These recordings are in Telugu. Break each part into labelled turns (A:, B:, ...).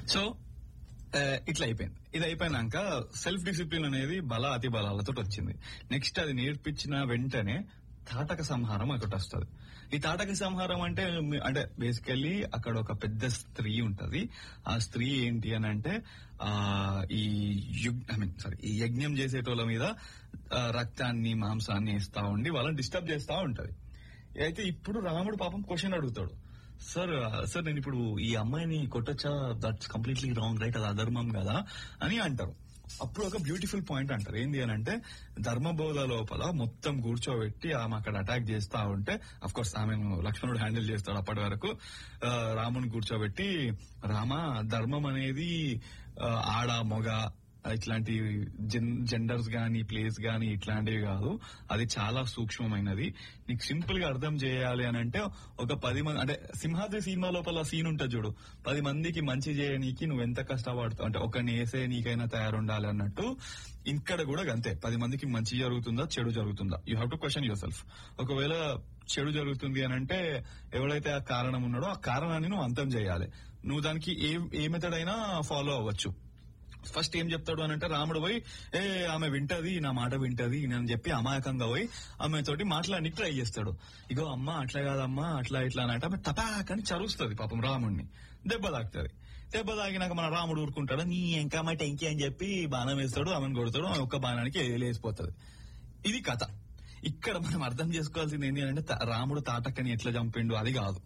A: సో ఆ, ఇట్లా అయిపోయింది ఇది అయిపోయినాక సెల్ఫ్ డిసిప్లిన్ అనేది బల అతి బలాలతో వచ్చింది నెక్స్ట్ అది నేర్పించిన వెంటనే తాటక సంహారం ఒకటి వస్తుంది ఈ తాటక సంహారం అంటే మీ- అంటే బేసికల్లీ అక్కడ ఒక పెద్ద స్త్రీ ఉంటది ఆ స్త్రీ ఏంటి అని అంటే ఆ ఈ యుగ్ ఐ మీన్ సారీ ఈ యజ్ఞం చేసేటోళ్ళ మీద ఆ, రక్తాన్ని మాంసాన్ని ఇస్తా ఉండి వాళ్ళని డిస్టర్బ్ చేస్తా ఉంటది అయితే ఇప్పుడు రాముడు పాపం క్వశ్చన్ అడుగుతాడు సార్ సార్ నేను ఇప్పుడు ఈ అమ్మాయిని కొట్టొచ్చా దట్స్ కంప్లీట్లీ రాంగ్ రైట్ అది అధర్మం కదా అని అంటారు అప్పుడు ఒక బ్యూటిఫుల్ పాయింట్ అంటారు ఏంది అని అంటే ధర్మబోధ లోపల మొత్తం కూర్చోబెట్టి ఆమె అక్కడ అటాక్ చేస్తా ఉంటే అఫ్ కోర్స్ ఆమె లక్ష్మణుడు హ్యాండిల్ చేస్తాడు అప్పటి వరకు ఆ, రాముని కూర్చోబెట్టి రామ ధర్మం అనేది ఆ, ఆడ మొగ ఇట్లాంటి జెండర్స్ గాని ప్లేస్ గాని ఇట్లాంటివి కాదు అది చాలా సూక్ష్మమైనది నీకు సింపుల్ గా అర్థం చేయాలి అని అంటే ఒక పది మంది అంటే సింహాద్రి సినిమా లోపల సీన్ ఉంటుంది చూడు పది మందికి మంచి చేయనీకి నువ్వు ఎంత కష్టపడతావు అంటే ఒకరిని వేసే నీకైనా తయారుండాలి అన్నట్టు ఇక్కడ కూడా అంతే పది మందికి మంచి జరుగుతుందా చెడు జరుగుతుందా you have to question yourself ఒకవేళ చెడు జరుగుతుంది అని అంటే ఎవడైతే ఆ కారణం ఉన్నాడో ఆ కారణాన్ని నువ్వు అంతం చేయాలి నువ్వు దానికి ఏ ఏ మెథడ్ అయినా ఫాలో అవ్వచ్చు ఫస్ట్ ఏం చెప్తాడు అని అంటే రాముడు పోయి ఏ ఆమె వింటది నా మాట వింటది అని చెప్పి అమాయకంగా పోయి ఆమె తోటి మాట్లాడి ట్రై చేస్తాడు ఇగో అమ్మ అట్లా కాదమ్మా అట్లా ఇట్లా అని అంటే ఆమె తపాకని చరుస్తుంది పాపం రాముడిని దెబ్బ తాకుతుంది దెబ్బ తాకినాక మన రాముడు ఊరుకుంటాడు నీ ఇంకా మాట ఇంకే అని చెప్పి బాణం వేస్తాడు ఆమెను కొడతాడు ఆమె ఒక్క బాణానికి లేసిపోతుంది ఇది కథ ఇక్కడ మనం అర్థం చేసుకోవాల్సింది ఏంటి అంటే త- రాముడు తాటక్కని ఎట్లా చంపిండు అది కాదు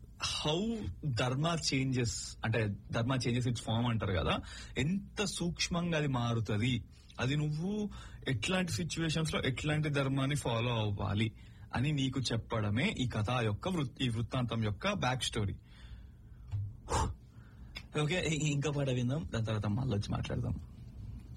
A: హౌ ధర్మ చేంజెస్ అంటే ధర్మ చేంజెస్ ఇట్స్ ఫామ్ అంటారు కదా ఎంత సూక్ష్మంగా అది మారుతుంది అది నువ్వు ఎట్లాంటి సిచ్యువేషన్స్ లో ఎట్లాంటి ధర్మాన్ని ఫాలో అవ్వాలి అని నీకు చెప్పడమే ఈ కథ యొక్క వృత్- ఈ వృత్తాంతం యొక్క బ్యాక్ స్టోరీ ఓకే ఇంకా పాట విందాం దాని తర్వాత మళ్ళీ వచ్చి మాట్లాడదాం